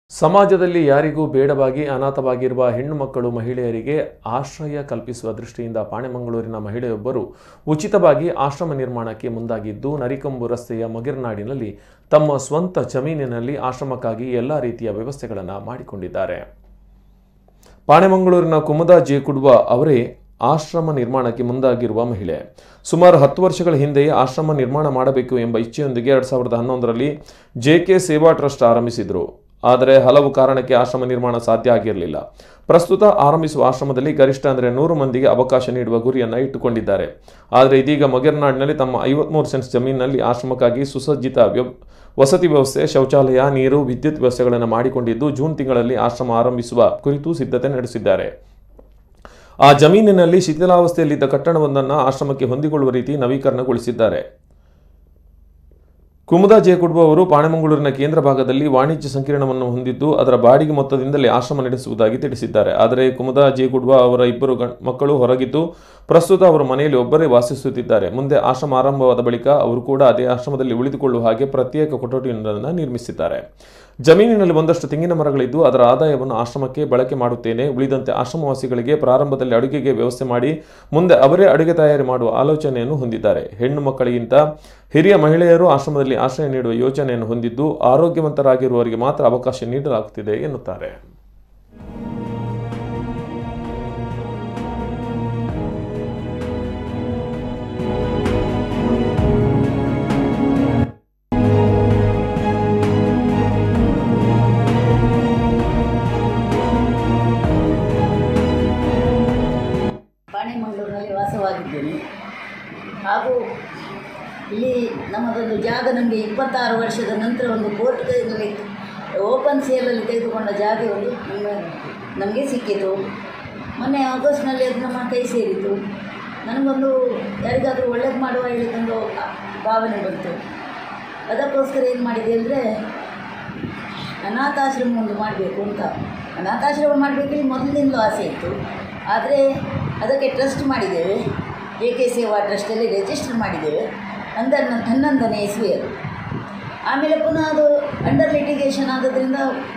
ಸಮಾಜದಲ್ಲಿ ಯಾರಿಗೂ ಬೇಡವಾಗಿ ಅನಾಥವಾಗಿರುವ ಹೆಣ್ಣು ಮಕ್ಕಳು ಮಹಿಳೆಯರಿಗೆ ಆಶ್ರಯ ಕಲ್ಪಿಸುವ ದೃಷ್ಟಿಯಿಂದ ಪಾಣೆಮಂಗಳೂರಿನ ಮಹಿಳೆಯೊಬ್ಬರು ಉಚಿತವಾಗಿ ಆಶ್ರಮ ನಿರ್ಮಾಣಕ್ಕೆ ಮುಂದಾಗಿದ್ದು ನರಿಕೊಂಬು ರಸ್ತೆಯ ಮೊಗಿರ್ನಾಡಿನಲ್ಲಿ ತಮ್ಮ ಸ್ವಂತ ಜಮೀನಿನಲ್ಲಿ ಆಶ್ರಮಕ್ಕಾಗಿ ಎಲ್ಲ ರೀತಿಯ ವ್ಯವಸ್ಥೆಗಳನ್ನು ಮಾಡಿಕೊಂಡಿದ್ದಾರೆ ಪಾಣೆಮಂಗಳೂರಿನ ಕುಮುದಾ ಜೆ ಕುಡ್ವ ಅವರೇ ಆಶ್ರಮ ನಿರ್ಮಾಣಕ್ಕೆ ಮುಂದಾಗಿರುವ ಮಹಿಳೆ ಸುಮಾರು ಹತ್ತು ವರ್ಷಗಳ ಹಿಂದೆಯೇ ಆಶ್ರಮ ನಿರ್ಮಾಣ ಮಾಡಬೇಕು ಎಂಬ ಇಚ್ಛೆಯೊಂದಿಗೆ ಎರಡ್ ಸಾವಿರದ ಹನ್ನೊಂದರಲ್ಲಿ ಜೆಕೆ ಸೇವಾ ಟ್ರಸ್ಟ್ ಆರಂಭಿಸಿದ್ರು ಆದರೆ ಹಲವು ಕಾರಣಕ್ಕೆ ಆಶ್ರಮ ನಿರ್ಮಾಣ ಸಾಧ್ಯ ಆಗಿರಲಿಲ್ಲ ಪ್ರಸ್ತುತ ಆರಂಭಿಸುವ ಆಶ್ರಮದಲ್ಲಿ ಗರಿಷ್ಠ ಅಂದರೆ ನೂರು ಮಂದಿಗೆ ಅವಕಾಶ ನೀಡುವ ಗುರಿಯನ್ನು ಇಟ್ಟುಕೊಂಡಿದ್ದಾರೆ ಆದರೆ ಇದೀಗ ಮೊಗೆರ್ನಾಡಿನಲ್ಲಿ ತಮ್ಮ ಐವತ್ಮೂರು ಸೆಂಟ್ಸ್ ಜಮೀನಿನಲ್ಲಿ ಆಶ್ರಮಕ್ಕಾಗಿ ಸುಸಜ್ಜಿತ ವ್ಯವ ವಸತಿ ವ್ಯವಸ್ಥೆ ಶೌಚಾಲಯ ನೀರು ವಿದ್ಯುತ್ ವ್ಯವಸ್ಥೆಗಳನ್ನು ಮಾಡಿಕೊಂಡಿದ್ದು ಜೂನ್ ತಿಂಗಳಲ್ಲಿ ಆಶ್ರಮ ಆರಂಭಿಸುವ ಕುರಿತು ಸಿದ್ಧತೆ ನಡೆಸಿದ್ದಾರೆ ಆ ಜಮೀನಿನಲ್ಲಿ ಶಿಥಿಲಾವಸ್ಥೆಯಲ್ಲಿದ್ದ ಕಟ್ಟಡವೊಂದನ್ನು ಆಶ್ರಮಕ್ಕೆ ಹೊಂದಿಕೊಳ್ಳುವ ರೀತಿ ನವೀಕರಣಗೊಳಿಸಿದ್ದಾರೆ ಕುಮುದಾ ಜೆ ಕುಡ್ಬ ಅವರು ಪಾಣೆಮಂಗಳೂರಿನ ಕೇಂದ್ರ ಭಾಗದಲ್ಲಿ ವಾಣಿಜ್ಯ ಸಂಕೀರ್ಣವನ್ನು ಹೊಂದಿದ್ದು ಅದರ ಬಾಡಿಗೆ ಮೊತ್ತದಿಂದಲೇ ಆಶ್ರಮ ನಡೆಸುವುದಾಗಿ ತಿಳಿಸಿದ್ದಾರೆ ಆದರೆ ಕುಮುದಾ ಜೆ ಕುಡ್ಬ ಅವರ ಇಬ್ಬರು ಗಂಡ್ ಮಕ್ಕಳು ಹೊರಗಿದ್ದು ಪ್ರಸ್ತುತ ಅವರು ಮನೆಯಲ್ಲಿ ಒಬ್ಬರೇ ವಾಸಿಸುತ್ತಿದ್ದಾರೆ ಮುಂದೆ ಆಶ್ರಮ ಆರಂಭವಾದ ಬಳಿಕ ಅವರು ಕೂಡ ಅದೇ ಆಶ್ರಮದಲ್ಲಿ ಉಳಿದುಕೊಳ್ಳುವ ಹಾಗೆ ಪ್ರತ್ಯೇಕ ಕೊಠಡಿಯೊಂದನ್ನು ನಿರ್ಮಿಸಿದ್ದಾರೆ ಜಮೀನಿನಲ್ಲಿ ಒಂದಷ್ಟು ತೆಂಗಿನ ಮರಗಳಿದ್ದು ಅದರ ಆದಾಯವನ್ನು ಆಶ್ರಮಕ್ಕೆ ಬಳಕೆ ಮಾಡುತ್ತೇನೆ ಉಳಿದಂತೆ ಆಶ್ರಮವಾಸಿಗಳಿಗೆ ಪ್ರಾರಂಭದಲ್ಲಿ ಅಡುಗೆಗೆ ವ್ಯವಸ್ಥೆ ಮಾಡಿ ಮುಂದೆ ಅವರೇ ಅಡುಗೆ ತಯಾರಿ ಮಾಡುವ ಆಲೋಚನೆಯನ್ನು ಹೊಂದಿದ್ದಾರೆ ಹೆಣ್ಣು ಮಕ್ಕಳಿಗಿಂತ ಹಿರಿಯ ಮಹಿಳೆಯರು ಆಶ್ರಮದಲ್ಲಿ ಆಶ್ರಯ ನೀಡುವ ಯೋಜನೆಯನ್ನು ಹೊಂದಿದ್ದು ಆರೋಗ್ಯವಂತರಾಗಿರುವವರಿಗೆ ಮಾತ್ರ ಅವಕಾಶ ನೀಡಲಾಗುತ್ತಿದೆ ಎನ್ನುತ್ತಾರೆ ಪಾಣೆಮಂಗಳೂರಿನಲ್ಲಿ ವಾಸವಾಗಿದ್ದೇನೆ ಹಾಗೂ ಇಲ್ಲಿ ನಮ್ಮದೊಂದು ಜಾಗ ನಮಗೆ ಇಪ್ಪತ್ತಾರು ವರ್ಷದ ನಂತರ ಒಂದು ಕೋರ್ಟ್ ಕೈಯಲ್ಲಿ ಓಪನ್ ಸೇಲಲ್ಲಿ ತೆಗೆದುಕೊಂಡ ಜಾಗ ಒಂದು ನಮ್ಮ ನಮಗೆ ಸಿಕ್ಕಿತು ಮೊನ್ನೆ ಆಗಸ್ಟ್ನಲ್ಲಿ ಅದು ನಮ್ಮ ಕೈ ಸೇರಿತು ನನಗೊಂದು ಯಾರಿಗಾದರೂ ಒಳ್ಳೇದು ಮಾಡುವ ಹೇಳಿದೊಂದು ಭಾವನೆ ಬಂತು ಅದಕ್ಕೋಸ್ಕರ ಏನು ಮಾಡಿದೆ ಅಂದರೆ ಅನಾಥಾಶ್ರಮ ಒಂದು ಮಾಡಬೇಕು ಅಂತ ಅನಾಥಾಶ್ರಮ ಮಾಡಬೇಕಲ್ಲಿ ಮೊದಲಿನಿಂದಲೂ ಆಸೆ ಇತ್ತು ಆದರೆ ಅದಕ್ಕೆ ಟ್ರಸ್ಟ್ ಮಾಡಿದ್ದೇವೆ ಎ ಕೆ ಸೇವಾ ಟ್ರಸ್ಟಲ್ಲಿ ರಿಜಿಸ್ಟರ್ ಮಾಡಿದ್ದೇವೆ ಅಂದರ್ ಹನ್ನೊಂದನೇ ಇಸ್ವಿಯಲ್ಲಿ ಆಮೇಲೆ ಪುನಃ ಅದು ಅಂಡರ್ ಲಿಟಿಗೇಷನ್ ಆಗೋದ್ರಿಂದ